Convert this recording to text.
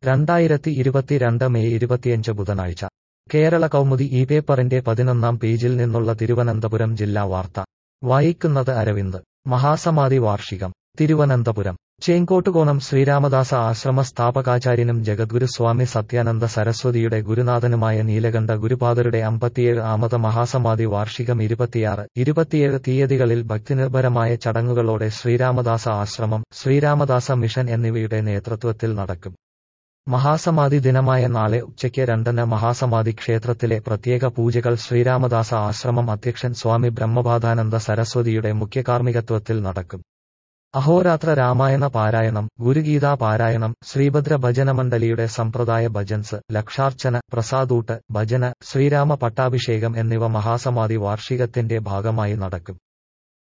രണ്ടായിരത്തി ഇരുപത്തിരണ്ട് മെയ് ഇരുപത്തിയഞ്ച് ബുധനാഴ്ച കേരള കൗമുദി ഈ പേപ്പറിന്റെ പതിനൊന്നാം പേജിൽ നിന്നുള്ള തിരുവനന്തപുരം ജില്ലാ വാർത്ത വായിക്കുന്നത് അരവിന്ദ് മഹാസമാധി വാർഷികം തിരുവനന്തപുരം ചേങ്കോട്ടുകോണം ശ്രീരാമദാസ ആശ്രമ സ്ഥാപകാചാര്യനും ജഗദ്ഗുരു സ്വാമി സത്യാനന്ദ സരസ്വതിയുടെ ഗുരുനാഥനുമായ നീലകണ്ഠ ഗുരുപാദരുടെ അമ്പത്തിയേഴ് ആമത മഹാസമാധി വാർഷികം ഇരുപത്തിയാറ് ഇരുപത്തിയേഴ് തീയതികളിൽ ഭക്തിനിർഭരമായ ചടങ്ങുകളോടെ ശ്രീരാമദാസ ആശ്രമം ശ്രീരാമദാസ മിഷൻ എന്നിവയുടെ നേതൃത്വത്തിൽ നടക്കും മഹാസമാധി ദിനമായ നാളെ ഉച്ചയ്ക്ക് രണ്ടിന് മഹാസമാധി ക്ഷേത്രത്തിലെ പ്രത്യേക പൂജകൾ ശ്രീരാമദാസ ആശ്രമം അധ്യക്ഷൻ സ്വാമി ബ്രഹ്മപാദാനന്ദ സരസ്വതിയുടെ മുഖ്യകാർമ്മികത്വത്തിൽ നടക്കും അഹോരാത്ര രാമായണ പാരായണം ഗുരുഗീതാ പാരായണം ശ്രീഭദ്ര ഭജനമണ്ഡലിയുടെ സമ്പ്രദായ ഭജൻസ് ലക്ഷാർച്ചന പ്രസാദൂട്ട് ഭജന ശ്രീരാമ പട്ടാഭിഷേകം എന്നിവ മഹാസമാധി വാർഷികത്തിന്റെ ഭാഗമായി നടക്കും